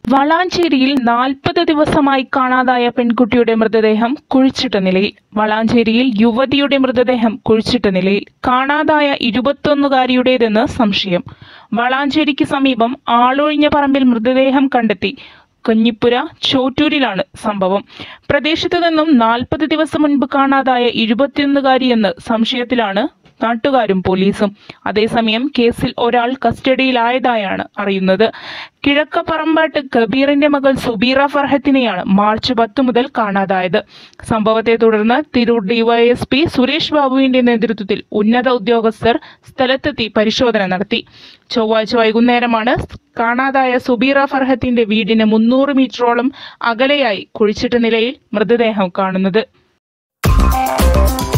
വളാഞ്ചേരിയിൽ നാൽപ്പത് ദിവസമായി കാണാതായ പെൺകുട്ടിയുടെ മൃതദേഹം കുഴിച്ചിട്ട നിലയിൽ വളാഞ്ചേരിയിൽ യുവതിയുടെ മൃതദേഹം കുഴിച്ചിട്ട നിലയിൽ കാണാതായ ഇരുപത്തൊന്നുകാരിയുടേതെന്ന് സംശയം വളാഞ്ചേരിക്ക് സമീപം ആളൊഴിഞ്ഞ പറമ്പിൽ മൃതദേഹം കണ്ടെത്തി കഞ്ഞിപ്പുര ചോറ്റൂരിലാണ് സംഭവം പ്രദേശത്തു നിന്നും നാൽപ്പത് ദിവസം മുൻപ് കാണാതായ ഇരുപത്തിയൊന്നുകാരിയെന്ന് സംശയത്തിലാണ് നാട്ടുകാരും പോലീസും അതേസമയം കേസിൽ ഒരാൾ കസ്റ്റഡിയിലായതായാണ് അറിയുന്നത് കിഴക്കപ്പറമ്പാട്ട് കബീറിന്റെ മകൾ സുബീറ ഫർഹത്തിനെയാണ് മാർച്ച് പത്ത് മുതൽ കാണാതായത് സംഭവത്തെ തുടർന്ന് തിരൂർ ഡിവൈഎസ്പി സുരേഷ് ബാബുവിന്റെ നേതൃത്വത്തിൽ ഉന്നത ഉദ്യോഗസ്ഥർ സ്ഥലത്തെത്തി പരിശോധന നടത്തി ചൊവ്വാഴ്ച വൈകുന്നേരമാണ് കാണാതായ സുബീറ ഫർഹത്തിന്റെ വീടിന് മുന്നൂറ് മീറ്ററോളം അകലെയായി കുഴിച്ചിട്ട നിലയിൽ മൃതദേഹം കാണുന്നത്